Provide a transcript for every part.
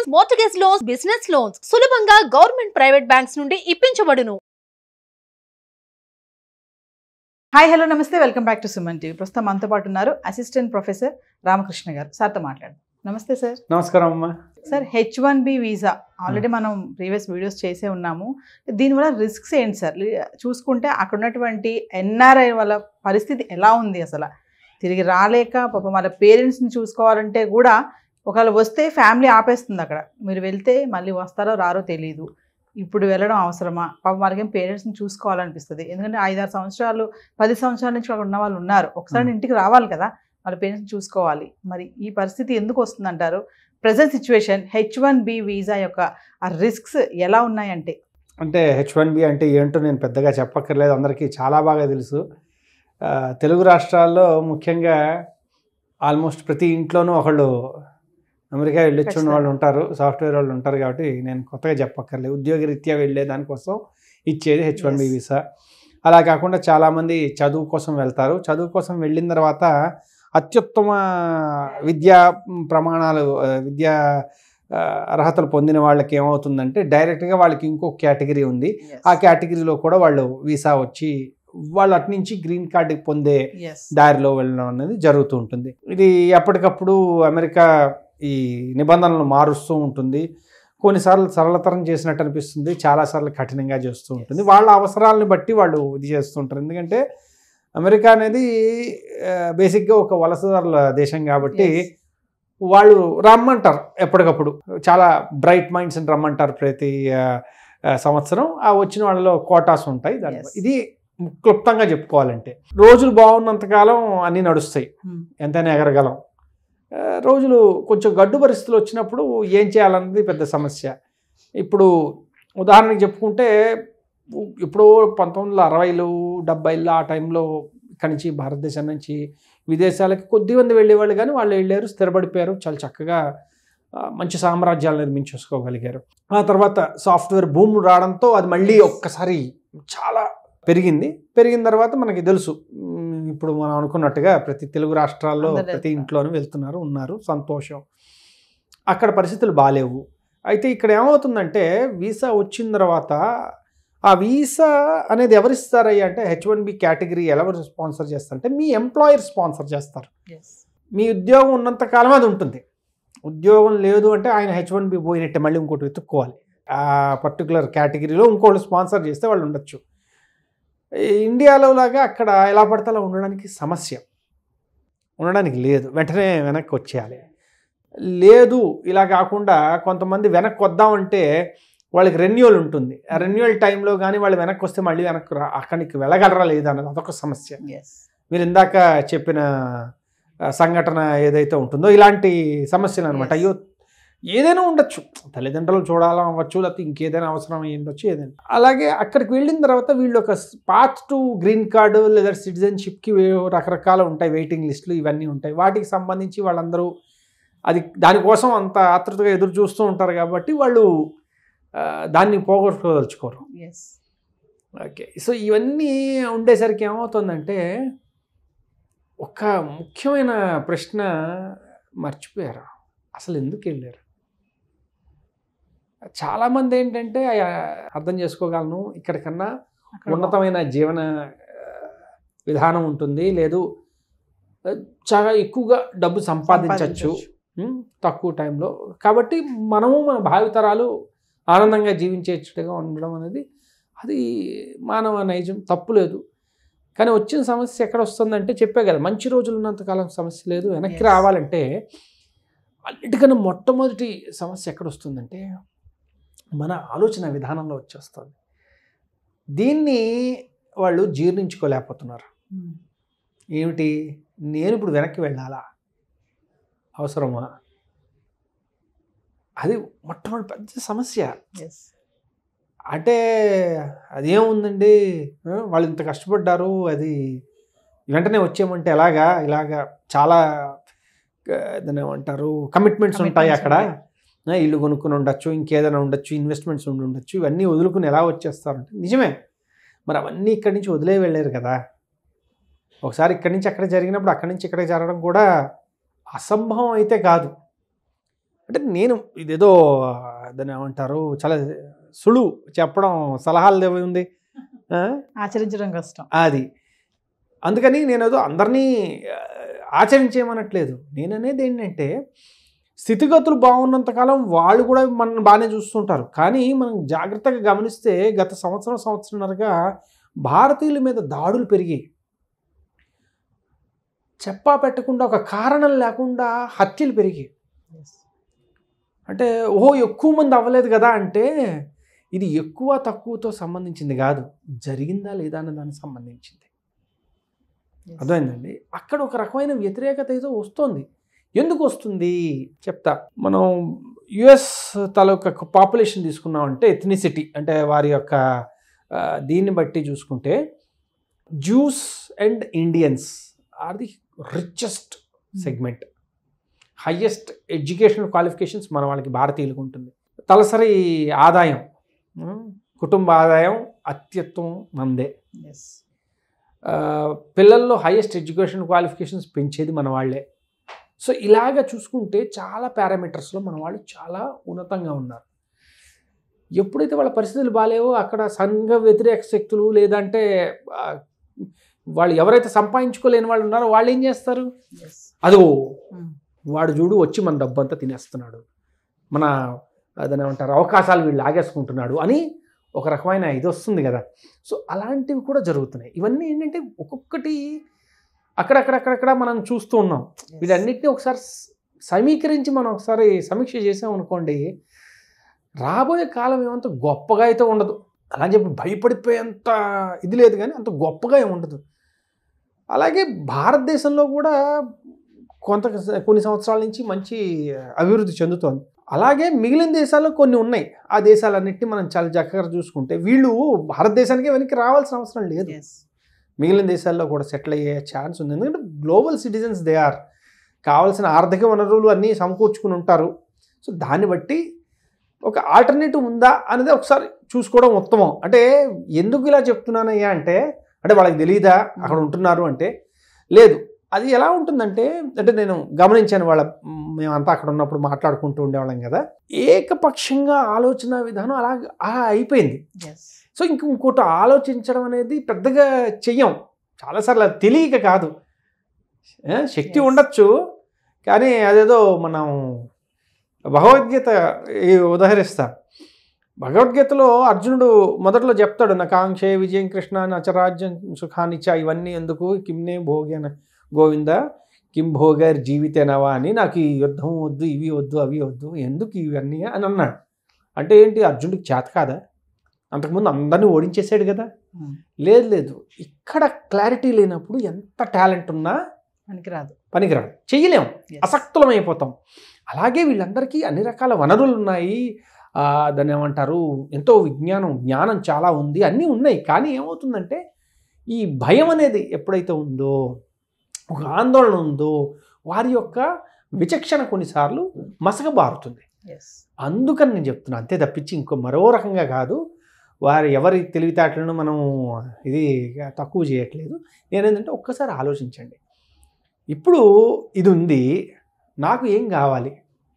Mortgage loans business loans సులభంగా government private banks నుండి ఇప్పించబడును హాయ్ హలో నమస్తే welcome back to Suman TV ప్రస్తుతం మనతో పాటు ఉన్నారు అసిస్టెంట్ ప్రొఫెసర్ రామకృష్ణ గారు సార్తో మాట్లాడు నమస్తే సార్ నమస్కారం అమ్మా sir H one B visa already మనం ప్రీవియస్ వీడియోస్ చేసే ఉన్నాము దీనివల్ల రిస్క్స్ ఏంటి సార్ చూసుకుంటే అక్కడ ఉన్నటువంటి ఎన్ఆర్ఐ వాళ్ళ పరిస్థితి ఎలా ఉంది అసలు తిరిగి రాలేక పాపం వాళ్ళ పేరెంట్స్ని చూసుకోవాలంటే కూడా ఒకవేళ వస్తే ఫ్యామిలీ ఆపేస్తుంది అక్కడ మీరు వెళ్తే మళ్ళీ వస్తారో రారో తెలియదు ఇప్పుడు వెళ్ళడం అవసరమా పాపం వాళ్ళకి పేరెంట్స్ని చూసుకోవాలనిపిస్తుంది ఎందుకంటే ఐదారు సంవత్సరాలు పది సంవత్సరాల నుంచి అక్కడ ఉన్న వాళ్ళు ఉన్నారు ఒకసారి Hmm. ఇంటికి రావాలి కదా వాళ్ళ పేరెంట్స్ని చూసుకోవాలి మరి ఈ పరిస్థితి ఎందుకు వస్తుందంటారు present situation H one B visa యొక్క ఆ రిస్క్స్ ఎలా ఉన్నాయంటే అంటే హెచ్ వన్ బి అంటే ఏంటో నేను పెద్దగా చెప్పక్కర్లేదు అందరికీ చాలా బాగా తెలుసు ఆ, తెలుగు రాష్ట్రాల్లో ముఖ్యంగా ఆల్మోస్ట్ ప్రతి ఇంట్లోనూ ఒకళ్ళు అమెరికా వెళ్ళొచ్చిన ఖచ్చితంగా. వాళ్ళు ఉంటారు సాఫ్ట్వేర్ వాళ్ళు ఉంటారు కాబట్టి నేను కొత్తగా చెప్పక్కర్లేదు ఉద్యోగరీత్యా వెళ్ళే దానికోసం ఇచ్చేది H one B Yes. Visa అలా కాకుండా చాలామంది చదువు కోసం వెళ్తారు చదువు కోసం వెళ్ళిన తర్వాత అత్యుత్తమ విద్యా ప్రమాణాలు ఆ, విద్యా ఆ, అర్హతలు పొందిన వాళ్ళకి ఏమవుతుందంటే డైరెక్ట్గా వాళ్ళకి ఇంకో కేటగిరీ ఉంది ఆ కేటగిరీలో కూడా వాళ్ళు వీసా వచ్చి వాళ్ళు అటు నుంచి గ్రీన్ కార్డు పొందే ఎస్ దారిలో వెళ్ళడం అనేది జరుగుతూ ఉంటుంది ఇది ఎప్పటికప్పుడు అమెరికా ఈ నిబంధనలు మారుస్తూ ఉంటుంది కొన్నిసార్లు సరళతరం చేసినట్టు అనిపిస్తుంది చాలాసార్లు కఠినంగా చేస్తూ ఉంటుంది వాళ్ళ అవసరాలను బట్టి వాళ్ళు ఇది చేస్తూ ఉంటారు ఎందుకంటే అమెరికా అనేది బేసిక్గా ఒక వలసదారుల దేశం కాబట్టి వాళ్ళు రమ్మంటారు ఎప్పటికప్పుడు చాలా బ్రైట్ మైండ్స్ అని రమ్మంటారు ప్రతి ఆ, ఆ, సంవత్సరం ఆ వచ్చిన వాళ్ళలో కోటాస్ ఉంటాయి దాని Yes. ఇది క్లుప్తంగా చెప్పుకోవాలంటే రోజులు బాగున్నంతకాలం అన్నీ నడుస్తాయి ఎంతైనా ఎగరగలం ఆ, రోజులు కొంచెం గడ్డు పరిస్థితులు వచ్చినప్పుడు ఏం చేయాలన్నది పెద్ద సమస్య ఇప్పుడు ఉదాహరణకి చెప్పుకుంటే ఇప్పుడు పంతొమ్మిది వందల అరవైలు డెబ్బైలో ఆ టైంలో ఇక్కడి నుంచి భారతదేశం నుంచి విదేశాలకి కొద్ది మంది వెళ్ళేవాళ్ళు కానీ వాళ్ళు వెళ్ళారు స్థిరపడిపోయారు చాలా చక్కగా ఆ, మంచి సామ్రాజ్యాలు నిర్మించేసుకోగలిగారు ఆ తర్వాత సాఫ్ట్వేర్ భూమి రావడంతో అది మళ్ళీ ఒక్కసారి చాలా పెరిగింది పెరిగిన తర్వాత మనకి తెలుసు ఉమ్, ఇప్పుడు మనం అనుకున్నట్టుగా ప్రతి తెలుగు రాష్ట్రాల్లో అందరూ ప్రతి వెళ్తున్నారు. ఇంట్లోనూ వెళ్తున్నారు ఉన్నారు సంతోషం అక్కడ పరిస్థితులు బాగాలేవు అయితే ఇక్కడ ఏమవుతుందంటే వీసా వచ్చిన తర్వాత ఆ వీసా అనేది ఎవరిస్తారయ్యా అంటే హెచ్ వన్ బి కేటగిరీ ఎవరు స్పాన్సర్ చేస్తారంటే మీ ఎంప్లాయర్ స్పాన్సర్ చేస్తారు ఎస్ మీ ఉద్యోగం ఉన్నంత కాలం అది ఉంటుంది ఉద్యోగం లేదు అంటే ఆయన హెచ్ వన్ బి పోయినట్టే మళ్ళీ ఇంకోటి వెతుక్కోవాలి ఆ పర్టికులర్ కేటగిరీలో ఇంకోటి స్పాన్సర్ చేస్తే వాళ్ళు ఉండొచ్చు ఈ ఇండియాలో లాగా అక్కడ ఎలా పడితే అలా ఉండడానికి సమస్య ఉండడానికి లేదు వెంటనే వెనక్కి వచ్చేయాలి లేదు ఇలా కాకుండా కొంతమంది వెనక్కి వద్దామంటే వాళ్ళకి రెన్యువల్ ఉంటుంది ఆ రెన్యువల్ టైంలో కానీ వాళ్ళు వెనక్కి వస్తే మళ్ళీ వెనక్కి రా అక్కడికి వెళ్ళగలరా లేదా అన్నది అదొక సమస్య ఎస్ మీరు ఇందాక చెప్పిన ఆ, సంఘటన ఏదైతే ఉంటుందో ఇలాంటి సమస్యలు అనమాట Yes. అయ్యో ఏదైనా ఉండొచ్చు తల్లిదండ్రులు చూడాలని అవ్వచ్చు లేకపోతే ఇంకేదైనా అవసరం అయ్యి ఉండొచ్చు ఏదైనా అలాగే అక్కడికి వెళ్ళిన తర్వాత వీళ్ళు ఒక పాత్ టు గ్రీన్ కార్డు లేదా సిటిజన్షిప్కి రకరకాల ఉంటాయి వెయిటింగ్ లిస్టులు ఇవన్నీ ఉంటాయి వాటికి సంబంధించి వాళ్ళందరూ అది దానికోసం అంత ఆతృతగా ఎదురు చూస్తూ ఉంటారు కాబట్టి వాళ్ళు ఆ, దాన్ని పోగొట్టుకోదలుచుకోరు ఎస్ ఓకే సో ఇవన్నీ ఉండేసరికి ఏమవుతుందంటే ఒక ముఖ్యమైన ప్రశ్న మర్చిపోయారు అసలు ఎందుకు వెళ్ళారు చాలామంది ఏంటంటే ఆ, అర్థం చేసుకోగలను ఇక్కడికన్నా ఉన్నతమైన జీవన ఆ, విధానం ఉంటుంది లేదు ఆ, చాలా ఎక్కువగా డబ్బు సంపాదించవచ్చు ఉమ్, తక్కువ టైంలో కాబట్టి మనము మన భావితరాలు ఆనందంగా జీవించేట్టుగా ఉండడం అనేది అది మానవ నైజం తప్పు లేదు కానీ వచ్చిన సమస్య ఎక్కడ వస్తుందంటే చెప్పే కదా మంచి రోజులు ఉన్నంతకాలం సమస్య లేదు వెనక్కి Yes. రావాలంటే రావాలంటే అన్నిటికన్నా మొట్టమొదటి సమస్య ఎక్కడ వస్తుందంటే మన ఆలోచన విధానంలో వచ్చేస్తుంది దీన్ని వాళ్ళు జీర్ణించుకోలేకపోతున్నారు ఏమిటి నేను ఇప్పుడు వెనక్కి వెళ్ళాలా అవసరమా అది మొట్టమొదటి పెద్ద సమస్య ఎస్ అంటే అదేముందండి ఆ, వాళ్ళు ఇంత కష్టపడ్డారు అది వెంటనే వచ్చేయమంటే ఎలాగా ఇలాగా చాలా ఆ, దాన్ని ఏమంటారు కమిట్మెంట్స్ ఉంటాయి అక్కడ ఆ, ఇల్లు కొనుక్కుని ఉండొచ్చు ఇంకేదైనా ఉండొచ్చు ఇన్వెస్ట్మెంట్స్ ఉండి ఉండొచ్చు ఇవన్నీ వదులుకుని ఎలా వచ్చేస్తారంటే నిజమే మరి అవన్నీ ఇక్కడి నుంచి వదిలే వెళ్ళారు కదా ఒకసారి ఇక్కడి నుంచి అక్కడ జరిగినప్పుడు అక్కడి నుంచి ఇక్కడ జరగడం కూడా అసంభవం అయితే కాదు అంటే నేను ఇదేదో దాన్ని ఏమంటారు చాలా సులువు చెప్పడం సలహాలు ఏమి ఉంది ఆ? ఆచరించడం కష్టం అది అందుకని నేను ఏదో అందరినీ ఆ, ఆచరించేయమనట్లేదు నేను అనేది ఏంటంటే స్థితిగతులు బాగున్నంతకాలం వాళ్ళు కూడా మనల్ని బాగానే చూస్తుంటారు కానీ మనం జాగ్రత్తగా గమనిస్తే గత సంవత్సరం సంవత్సరంన్నరగా భారతీయుల మీద దాడులు పెరిగాయి చెప్పా పెట్టకుండా ఒక కారణం లేకుండా హత్యలు పెరిగాయి అంటే ఓహో ఎక్కువ మంది అవ్వలేదు కదా అంటే ఇది ఎక్కువ తక్కువతో సంబంధించింది కాదు జరిగిందా లేదా అన్న దానికి సంబంధించింది అర్థమైందండి అక్కడ ఒక రకమైన వ్యతిరేకత ఏదో వస్తుంది ఎందుకు వస్తుంది చెప్తా మనం యుఎస్ తాలూకా పాపులేషన్ తీసుకున్నామంటే ఎథనిసిటీ అంటే వారి యొక్క ఆ, దీన్ని బట్టి చూసుకుంటే Jews and Indians are the richest segment highest educational qualifications మన వాళ్ళకి భారతీయులకు ఉంటుంది తలసరి ఆదాయం ఉమ్, కుటుంబ ఆదాయం అత్యుత్తమం మందే ఎస్ ఆ, పిల్లల్లో హైయెస్ట్ ఎడ్యుకేషన్ క్వాలిఫికేషన్స్ పెంచేది మన వాళ్ళే సో ఇలాగ చూసుకుంటే చాలా పారామీటర్స్లో మన వాళ్ళు చాలా ఉన్నతంగా ఉన్నారు ఎప్పుడైతే వాళ్ళ పరిస్థితులు బాగాలేవో అక్కడ సంఘ వ్యతిరేక శక్తులు లేదంటే ఆ, వాళ్ళు ఎవరైతే సంపాదించుకోలేని వాళ్ళు ఉన్నారో వాళ్ళు ఏం చేస్తారు ఎస్ అదో వాడు చూడు వచ్చి మన డబ్బు అంతా తినేస్తున్నాడు మన అదని ఏమంటారు అవకాశాలు వీళ్ళు లాగేసుకుంటున్నాడు అని ఒక రకమైన ఇది వస్తుంది కదా సో అలాంటివి కూడా జరుగుతున్నాయి ఇవన్నీ ఏంటంటే ఒక్కొక్కటి అక్కడక్కడక్కడక్కడ మనం చూస్తూ ఉన్నాం వీటన్నిటిని ఒకసారి స- సమీకరించి మనం ఒకసారి సమీక్ష చేసాం అనుకోండి రాబోయే కాలం ఏమంత గొప్పగా అయితే ఉండదు అలా అని చెప్పి భయపడిపోయేంత ఇది లేదు కానీ అంత గొప్పగా ఏమి ఉండదు అలాగే భారతదేశంలో కూడా కొంత కొన్ని సంవత్సరాల నుంచి మంచి అభివృద్ధి చెందుతోంది అలాగే మిగిలిన దేశాల్లో కొన్ని ఉన్నాయి ఆ దేశాలన్నింటినీ మనం చాలా చక్కగా చూసుకుంటే వీళ్ళు భారతదేశానికి వెనక్కి రావాల్సిన అవసరం లేదు ఎస్ మిగిలిన దేశాల్లో కూడా సెటిల్ అయ్యే ఛాన్స్ ఉంది ఎందుకంటే గ్లోబల్ సిటిజన్స్ దే ఆర్ కావాల్సిన ఆర్థిక వనరులు అన్నీ సమకూర్చుకుని ఉంటారు సో దాన్ని బట్టి ఒక ఆల్టర్నేటివ్ ఉందా అనేది ఒకసారి చూసుకోవడం ఉత్తమం అంటే ఎందుకు ఇలా చెప్తున్నానయ్యా అంటే అంటే వాళ్ళకి తెలియదా అక్కడ ఉంటున్నారు అంటే లేదు అది ఎలా ఉంటుందంటే అంటే నేను గమనించాను వాళ్ళ మ్, మేమంతా అక్కడ ఉన్నప్పుడు మాట్లాడుకుంటూ ఉండేవాళ్ళం కదా ఏకపక్షంగా ఆలోచన విధానం అలా అలా అయిపోయింది ఎస్ సో ఇంక ఇంకోటి ఆలోచించడం అనేది పెద్దగా చెయ్యం చాలాసార్లు అది తెలియక కాదు ఏ, శక్తి Yes. ఉండొచ్చు కానీ అదేదో మనం భగవద్గీత ఈ ఉదాహరిస్తా భగవద్గీతలో అర్జునుడు మొదట్లో చెప్తాడు నా కాంక్షే విజయం కృష్ణ నచరాజ్యం సుఖానిచ ఇవన్నీ ఎందుకు కిమ్నే భోగేన గోవింద కిం భోగర్ జీవితేనవా అని నాకు ఈ యుద్ధం వద్దు ఇవి వద్దు అవి వద్దు ఎందుకు ఇవన్నీ అని అన్నాడు అంటే ఏంటి అర్జునుడికి చేత కాదా అంతకుముందు అందరినీ ఓడించేసాడు కదా లేదు లేదు ఇక్కడ క్లారిటీ లేనప్పుడు ఎంత టాలెంట్ ఉన్నా పనికిరాదు పనికిరాదు చెయ్యలేం Yes. అసక్తులం అయిపోతాం అలాగే వీళ్ళందరికీ అన్ని రకాల వనరులు ఉన్నాయి ఆ, దాన్ని ఏమంటారు ఎంతో విజ్ఞానం జ్ఞానం చాలా ఉంది అన్నీ ఉన్నాయి కానీ ఏమవుతుందంటే ఈ భయం అనేది ఎప్పుడైతే ఉందో ఒక ఆందోళన ఉందో వారి యొక్క విచక్షణ కొన్నిసార్లు మసకబారుతుంది ఎస్ అందుకని నేను చెప్తున్నా అంతే తప్పించి ఇంకో మరో రకంగా కాదు వారి ఎవరి తెలివితేటలను మనం ఇది తక్కువ చేయట్లేదు నేనేంటంటే ఒక్కసారి ఆలోచించండి ఇప్పుడు ఇది ఉంది నాకు ఏం కావాలి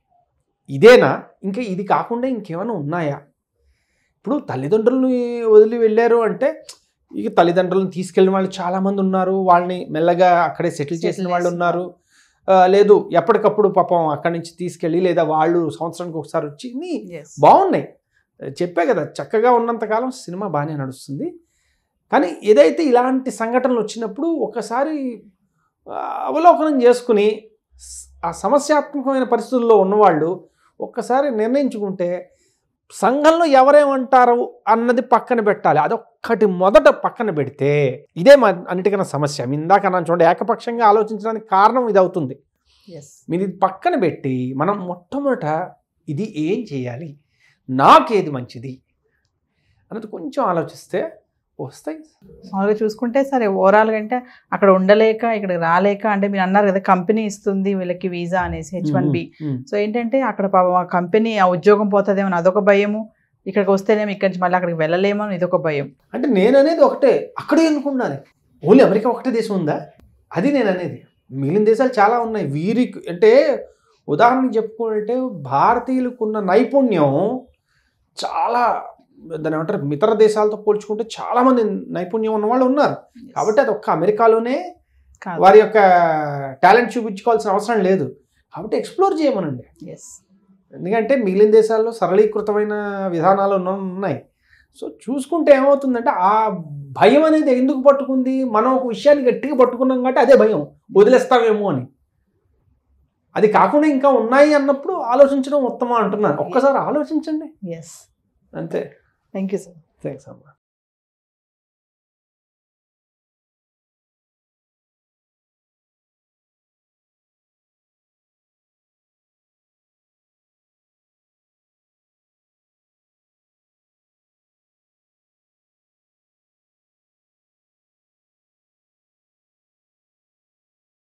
ఇదేనా ఇంకా ఇది కాకుండా ఇంకేమైనా ఉన్నాయా ఇప్పుడు తల్లిదండ్రులని వదిలి వెళ్ళారు అంటే ఇక తల్లిదండ్రులను తీసుకెళ్ళిన వాళ్ళు చాలామంది ఉన్నారు వాళ్ళని మెల్లగా అక్కడే సెటిల్ చేసిన Settle వాళ్ళు చేసిన ఉన్నారు ఆ, లేదు ఎప్పటికప్పుడు పాపం అక్కడి నుంచి తీసుకెళ్ళి లేదా వాళ్ళు సంవత్సరానికి ఒకసారి వచ్చి ఇన్ని ఎస్ బాగున్నాయి చెప్పే కదా చక్కగా ఉన్నంతకాలం సినిమా బాగానే నడుస్తుంది కానీ ఏదైతే ఇలాంటి సంఘటనలు వచ్చినప్పుడు ఒకసారి ఆ, అవలోకనం చేసుకుని స్- ఆ సమస్యాత్మకమైన పరిస్థితుల్లో ఉన్నవాళ్ళు ఒక్కసారి నిర్ణయించుకుంటే సంఘంలో ఎవరేమంటారు అన్నది పక్కన పెట్టాలి అదొక్కటి మొదట పక్కన పెడితే ఇదే మా అన్నిటికన్నా సమస్య మీ ఇందాక అన్నాను చూడండి ఏకపక్షంగా ఆలోచించడానికి కారణం ఇది అవుతుంది ఎస్ మీరు ఇది పక్కన పెట్టి మనం మొట్టమొదట ఇది ఏం చేయాలి నాకేది మంచిది అన్నది కొంచెం ఆలోచిస్తే వస్తాయి మామూలుగా చూసుకుంటే సరే ఓవరాల్ అంటే అక్కడ ఉండలేక ఇక్కడ రాలేక అంటే మీరు అన్నారు కదా కంపెనీ ఇస్తుంది వీళ్ళకి వీసా అనేసి H one B um, so ఏంటంటే అక్కడ పాపం ఆ కంపెనీ ఆ ఉద్యోగం పోతుందేమో అని అదొక భయము ఇక్కడికి వస్తేనేమో ఇక్కడి నుంచి మళ్ళీ అక్కడికి వెళ్ళలేమో అని ఇదొక భయం అంటే నేను అనేది ఒకటే అక్కడే అనుకున్నాను ఓన్లీ అమెరికా ఒకటే దేశం ఉందా అది నేను అనేది మిగిలిన దేశాలు చాలా ఉన్నాయి వీరికి అంటే ఉదాహరణకి చెప్పుకుంటే భారతీయులకు ఉన్న నైపుణ్యం చాలా దాని ఏమంటారు ఇతర దేశాలతో పోల్చుకుంటే చాలా మంది నైపుణ్యం ఉన్న వాళ్ళు ఉన్నారు కాబట్టి అది ఒక్క అమెరికాలోనే కాదు వారి యొక్క టాలెంట్ చూపించుకోవాల్సిన అవసరం లేదు కాబట్టి ఎక్స్ప్లోర్ చేయమనండి ఎస్ ఎందుకంటే మిగిలిన దేశాల్లో సరళీకృతమైన విధానాలు ఉన్న- ఉన్నాయి సో చూసుకుంటే ఏమవుతుందంటే ఆ భయం అనేది ఎందుకు పట్టుకుంది మనం ఒక విషయాన్ని గట్టిగా పట్టుకున్నాం కాబట్టి అదే భయం వదిలేస్తామేమో అని అది కాకుండా ఇంకా ఉన్నాయి అన్నప్పుడు ఆలోచించడం ఉత్తమం అంటున్నాను ఒక్కసారి ఆలోచించండి ఎస్ అంతే థ్యాంక్ యూ సార్ థ్యాంక్స్ అమ్మా